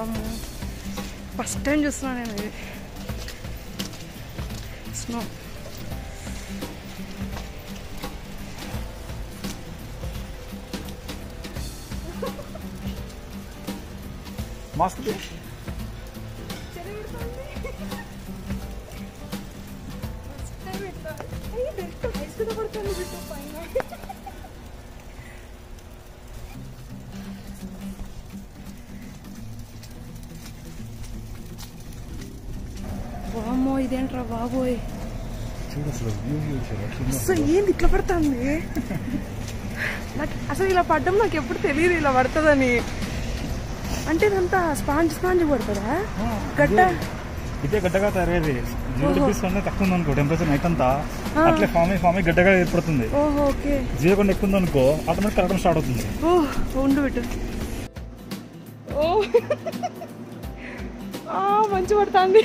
వామ్మో first time చూస్తున్నాను నేను ఇది స్నో మాస్క్ వామ్మో ఇదేంట్రా బాబోయ్ చూడు అసలు వ్యూ వ్యూ చూడు ఎట్లుందో అసలు ఏంది ఇట్లా పడుతుంది నాకు అసలు ఇలా పడ్డం నాకు ఎప్పుడు తెలియదు ఇలా పడుతుందని అంటే ఇదంతా స్పాంజ్ స్పాంజ్ పడుతుందా గడ్డ ఇదే గడ్డగా తయారయ్యేది జీరో ఓహో. డిగ్రీస్ కన్నా తక్కువ ఉంది అనుకో టెంపరేచర్ నైట్ అంతా ఆ. అట్లే ఫామ్ అయ్యి ఫామ్ అయ్యి గడ్డగా ఏర్పడుతుంది ఓహో ఓకే జీరో కన్నా ఎక్కువ ఉంది అనుకో ఆటోమేటిక్ కలగడం స్టార్ట్ అవుతుంది ఓ ఉండు బిట్టు ఓ ఆ, మంచి పడుతుంది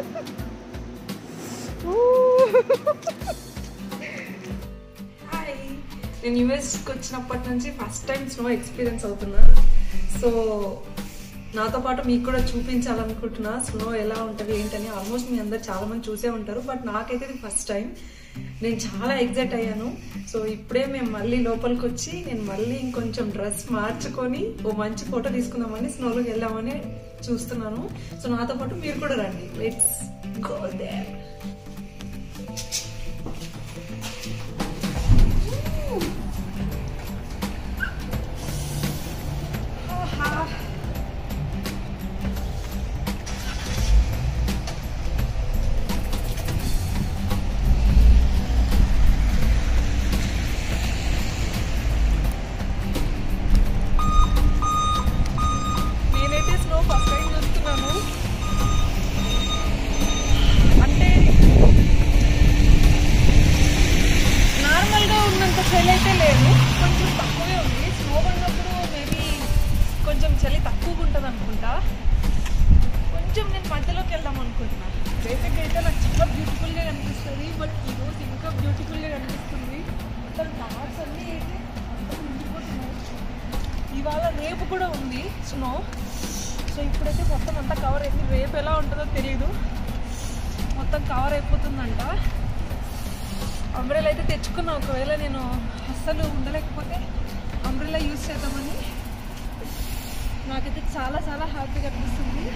హాయ్ నేను యూఎస్కి వచ్చినప్పటి నుంచి ఫస్ట్ టైం స్నో ఎక్స్పీరియన్స్ అవుతున్నా సో నాతో పాటు మీకు కూడా చూపించాలనుకుంటున్నా స్నో ఎలా ఉంటుంది ఏంటని ఆల్మోస్ట్ మీ అందరు చాలా మంది చూసే ఉంటారు బట్ నాకైతే ఇది ఫస్ట్ టైం నేను చాలా ఎగ్జైట్ అయ్యాను సో ఇప్పుడే మేము మళ్ళీ లోపలికి వచ్చి నేను మళ్ళీ ఇంకొంచెం డ్రెస్ మార్చుకొని ఓ మంచి ఫోటో తీసుకుందామని స్నోలోకి వెళ్దామని చూస్తున్నాను సో నాతో పాటు మీరు కూడా రండి లెట్స్ గో దేర్ నేనైతే స్నో ఫస్ట్ టైం చూస్తున్నాను అంటే నార్మల్గా ఉన్నంత చలి అయితే లేదు కొంచెం తక్కువే ఉంది స్నో పడినప్పుడు మేబీ కొంచెం చలి తక్కువగా ఉంటుంది అనుకుంటా కొంచెం నేను మధ్యలోకి వెళ్దాం అనుకుంటున్నా బేసిక్గా అయితే నాకు చాలా బ్యూటిఫుల్గా కనిపిస్తుంది బట్ ఈరోజు ఇంకా బ్యూటిఫుల్గా కనిపిస్తుంది మొత్తం డాట్స్ అన్నీ అయితే మొత్తం నిండిపోతున్నాయి ఇవాళ రేపు కూడా ఉంది స్నో సో ఇప్పుడైతే మొత్తం అంతా కవర్ అయింది రేపు ఎలా ఉంటుందో తెలియదు మొత్తం కవర్ అయిపోతుందంట అంబ్రెలా అయితే తెచ్చుకున్నా ఒకవేళ నేను అస్సలు ఉండలేకపోతే అంబ్రెలా యూజ్ చేద్దామని నాకైతే చాలా చాలా హ్యాపీగా అనిపిస్తుంది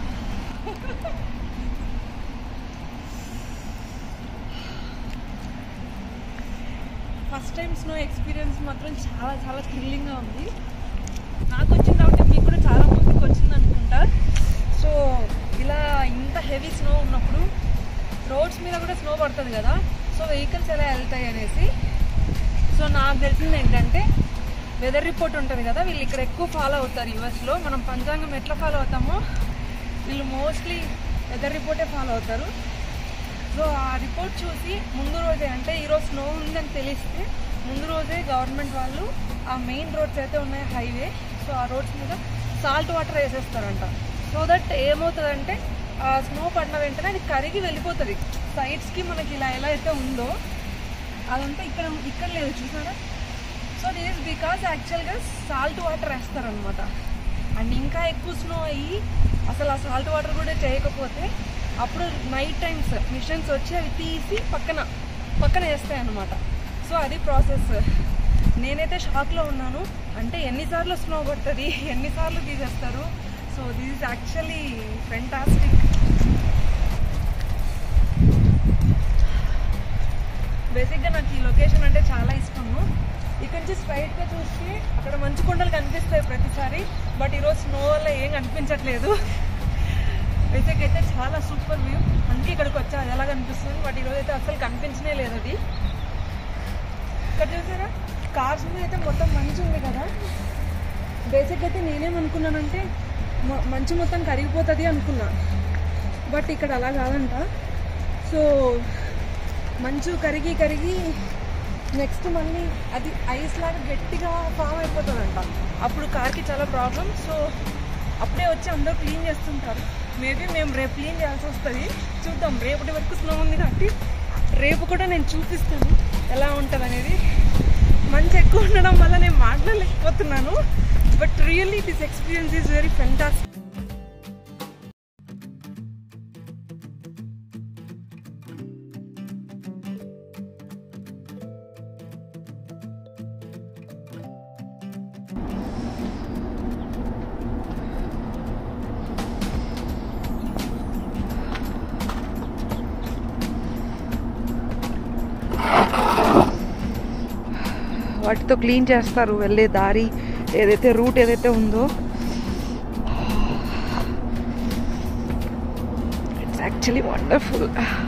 ఫస్ట్ టైం స్నో ఎక్స్పీరియన్స్ మాత్రం చాలా చాలా థ్రిల్లింగ్గా ఉంది నాకు వచ్చింది కాబట్టి మీకు కూడా చాలా మందికి వచ్చింది అనుకుంటా సో ఇలా ఇంత హెవీ స్నో ఉన్నప్పుడు రోడ్స్ మీద కూడా స్నో పడుతుంది కదా సో వెహికల్స్ ఎలా వెళ్తాయి అనేసి సో నాకు తెలిసింది ఏంటంటే వెదర్ రిపోర్ట్ ఉంటుంది కదా వీళ్ళు ఇక్కడ ఎక్కువ ఫాలో అవుతారు యూఎస్లో మనం పంచాంగం ఎట్లా ఫాలో అవుతామో వీళ్ళు మోస్ట్లీ వెదర్ రిపోర్టే ఫాలో అవుతారు సో ఆ రిపోర్ట్ చూసి ముందు రోజే అంటే ఈరోజు స్నో ఉందని తెలిస్తే ముందు రోజే గవర్నమెంట్ వాళ్ళు ఆ మెయిన్ రోడ్స్ అయితే ఉన్నాయి హైవే సో ఆ రోడ్స్ మీద సాల్ట్ వాటర్ వేసేస్తారంట సో దట్ ఏమవుతుందంటే ఆ స్నో పడిన వెంటనే అది కరిగి వెళ్ళిపోతుంది సైడ్స్కి మనకి ఇలా ఎలా అయితే ఉందో అదంతా ఇక్కడ ఇక్కడ లేదు చూసారా సో దిస్ బికాస్ యాక్చువల్గా సాల్ట్ వాటర్ వేస్తారనమాట అండ్ ఇంకా ఎక్కువ స్నో అయ్యి అసలు ఆ సాల్ట్ వాటర్ కూడా చేయకపోతే అప్పుడు నైట్ టైమ్స్ మిషన్స్ వచ్చి అవి తీసి పక్కన పక్కన వేస్తాయి అనమాట సో అది ప్రాసెస్ నేనైతే షాక్లో ఉన్నాను అంటే ఎన్నిసార్లు స్నో పడుతుంది ఎన్నిసార్లు తీసేస్తారు so this is actually fantastic బేసిక్గా నాకు ఈ లొకేషన్ అంటే చాలా ఇష్టము ఇక్కడ నుంచి స్ట్రైట్గా చూస్తే అక్కడ మంచు కొండలు కనిపిస్తాయి ప్రతిసారి బట్ ఈరోజు స్నో వల్ల ఏం కనిపించట్లేదు బేసిక్ అయితే చాలా సూపర్ వ్యూ అందుకే ఇక్కడికి వచ్చా అది ఎలా కనిపిస్తుంది బట్ ఈరోజు అయితే అసలు కనిపించనే లేదు అది ఇక్కడ చూసారా కార్స్ మీద అయితే మొత్తం మంచు ఉంది కదా బేసిక్ అయితే నేనేమనుకున్నానంటే మ- మంచు మొత్తం కరిగిపోతుంది అనుకున్నా బట్ ఇక్కడ అలా కాదంట సో మంచు కరిగి కరిగి నెక్స్ట్ మళ్ళీ అది ఐస్ లాగా గట్టిగా ఫామ్ అయిపోతుందంట అప్పుడు కార్కి చాలా ప్రాబ్లం సో అప్పుడే వచ్చి అందరూ క్లీన్ చేస్తుంటారు మేబీ మేము రేపు క్లీన్ చేయాల్సి వస్తుంది చూద్దాం రేపటి వరకు స్నో ఉంది కాబట్టి రేపు కూడా నేను చూపిస్తాను ఎలా ఉంటుంది అనేది మంచి ఎక్కువ ఉండడం వల్ల నేను మాట్లాడలేకపోతున్నాను but really this experience is very fantastic వాటితో క్లీన్ చేస్తారు వెళ్ళే దారి ఏదైతే రూట్ ఏదైతే ఉందో it's actually wonderful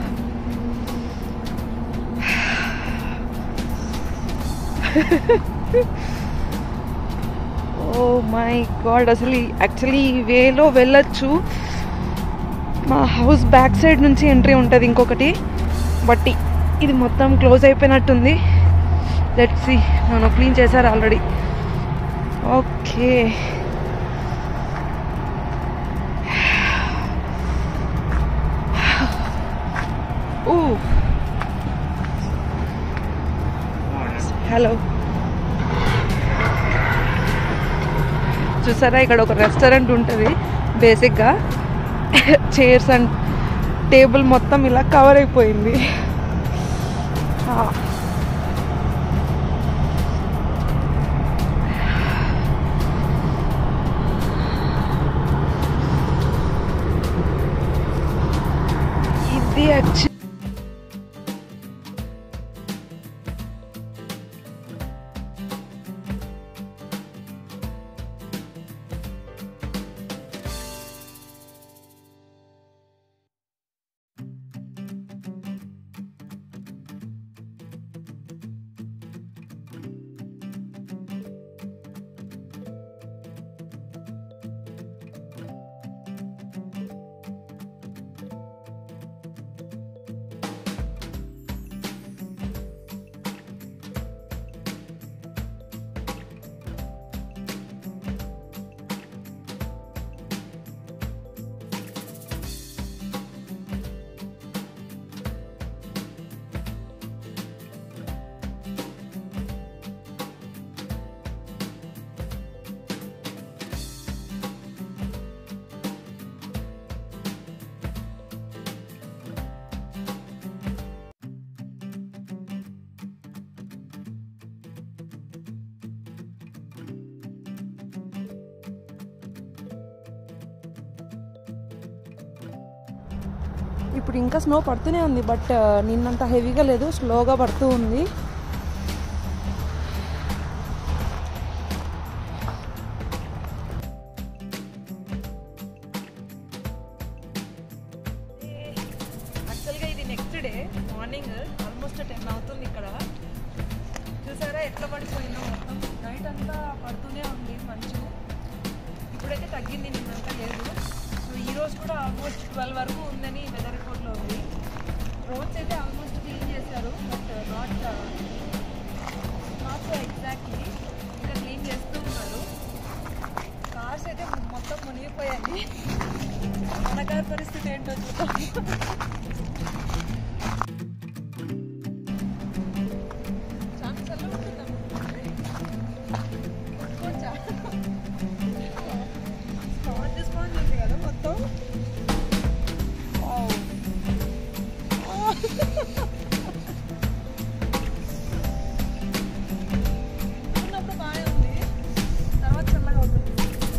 oh my god అసలు యాక్చువల్లీ ఈ వేలో వెళ్ళొచ్చు మా హౌస్ బ్యాక్ సైడ్ నుంచి ఎంట్రీ ఉంటుంది ఇంకొకటి బట్ ఇది మొత్తం క్లోజ్ అయిపోయినట్టుంది లెట్స్ సి నన్ను క్లీన్ చేశారు ఆల్రెడీ ఓకే ఓ హలో చూసారా ఇక్కడ ఒక రెస్టారెంట్ ఉంటుంది బేసిక్గా చైర్స్ అండ్ టేబుల్ మొత్తం ఇలా కవర్ అయిపోయింది ఆ. ఇది యాక్చువల్ ఇప్పుడు ఇంకా స్నో పడుతూనే ఉంది బట్ నిన్నంత హెవీగా లేదు స్లోగా పడుతూ ఉంది యాక్చువల్గా ఇది next day morning almost ten అవుతుంది ఇక్కడ చూసారా ఎట్లా పడిపోయిందో మొత్తం నైట్ అంతా పడుతూనే ఉంది మంచు ఇప్పుడైతే తగ్గింది నిన్నంతా లేదు సో ఈ రోజు కూడా ఆల్మోస్ట్ ట్వెల్వ్ వరకు ఉందని వెదర్ రిపోర్ట్లో ఉంది రోడ్స్ అయితే ఆల్మోస్ట్ క్లీన్ చేశారు but not not so exactly ఇంకా క్లీన్ చేస్తూ ఉన్నారు కార్స్ అయితే మొత్తం మునిగిపోయాయి మన కార్ పరిస్థితి ఏంటో చూద్దాం చాలా చల్లగా ఉంటుందమ్మా. కొట్టుకోవచ్చా? స్పాంజ్ స్పాంజ్ ఉంది కదా మొత్తం వావ్. ఉన్నప్పుడు బాగానే ఉంది తర్వాత చల్లగా అవుతుంది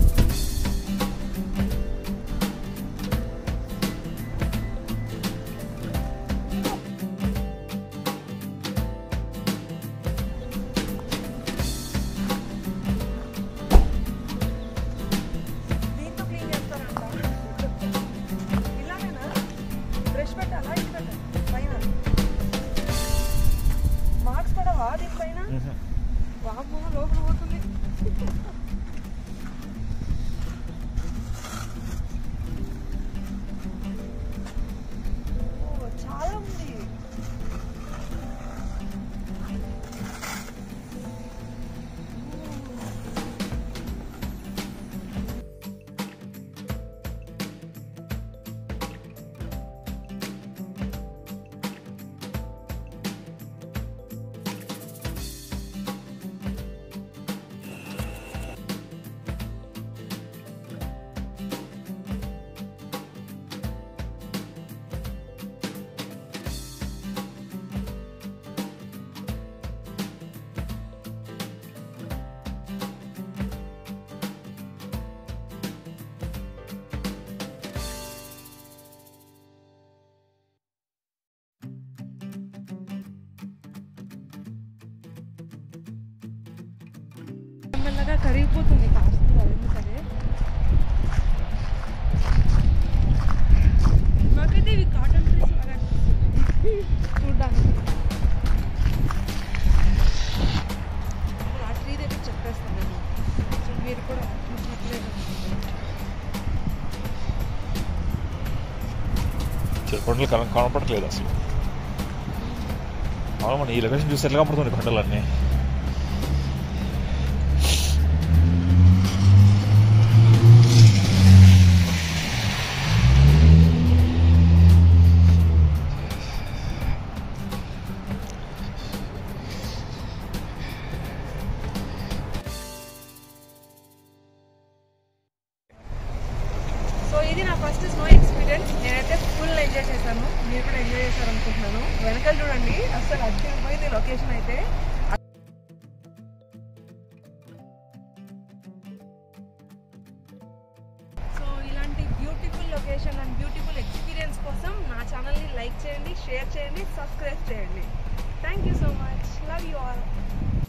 దీంతో క్లీన్ చేస్తారంట ఇలానేనా బ్రష్ పెట్టాలా ఇది పెట్టాలి పైన మార్క్స్ పడవా దీనిపైన వామ్మో లోపల పోతుంది ఓ, చాలా ఉంది మెల్లగా కరిగిపోతుంది కాస్తుంది అదేంటి సరే నాకైతే ఇవి కాటన్ ట్రీస్ లాగా అనిపిస్తుంది చూడ్డానికి ఇప్పుడు ఆ ట్రీ దగ్గర చెప్పేస్తాను నేను సో మీరు కూడా చూసినట్లేదు కొండలు కన కనపడట్లేదు అసలు అవును మన ఈ లొకేషన్ చూస్తే ఎట్లా కనపడుతుంది కొండలన్నీ సో ఇది నా ఫస్ట్ స్నో ఎక్స్పీరియన్స్ నేనైతే ఫుల్ ఎంజాయ్ చేశాను మీరు కూడా ఎంజాయ్ చేశారు అనుకుంటున్నాను వెనకాల చూడండి అసలు అద్దరిపోయింది లొకేషన్ అయితే సో ఇలాంటి beautiful location and beautiful experience కోసం నా ఛానల్ని లైక్ చేయండి షేర్ చేయండి సబ్స్క్రైబ్ చేయండి thank you so much love you all